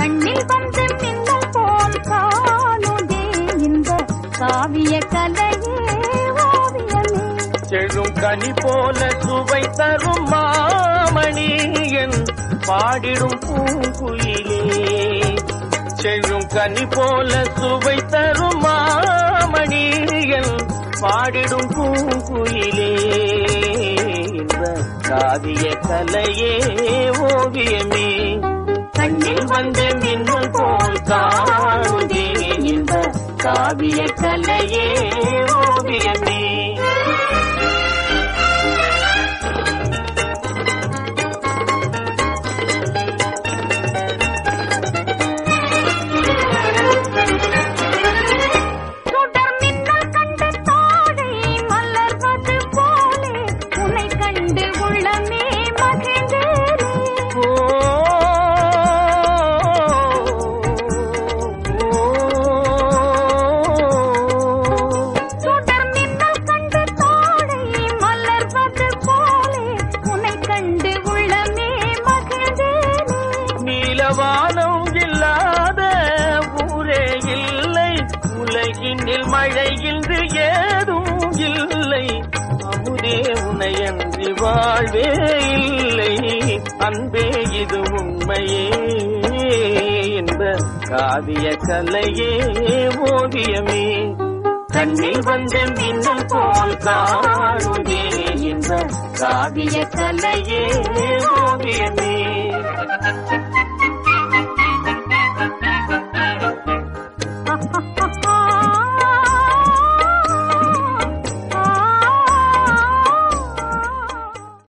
கண்ணில் வந்து மின்னல் போல் காணுதே இந்த காவிய கலையே ஓவியமே செழும் கனி போல சுவை தரும் மாமணி என் பாடிடும் பூங்குயிலே செழும் கனி போல சுவை தரும் மாமணி என் பாடிடும் பூங்குயிலே இந்த காவிய கலையே ஓவியமே கண்ணில் வந்து மின்னல் போல் காணுதே இந்த காவிய கலையே ஓவியமே சுடர் மின்னல் கண்டு தாழை மலர்வது போலே உன்னை கண்டு உள்ளமே மகிழ்ந்தேனே ஓ, சுடர் மின்னல் கண்டு தாழை மலர்வது போலே உன்னை கண்டு உள்ளமே மகிழ்ந்தேனே நீலவானம் இல்லாத ஊரே இல்லை உலகினில் மழை இன்று ஏதும் இல்லை அமுதே உனையன்றி வாழ்வே இல்லை அன்பே இது உண்மையே என்ப காவிய கலையே ஓவியமே கண்ணில் வந்த மின்னல் போல் காணுதே என்ப காவிய கலையே ஓவியமே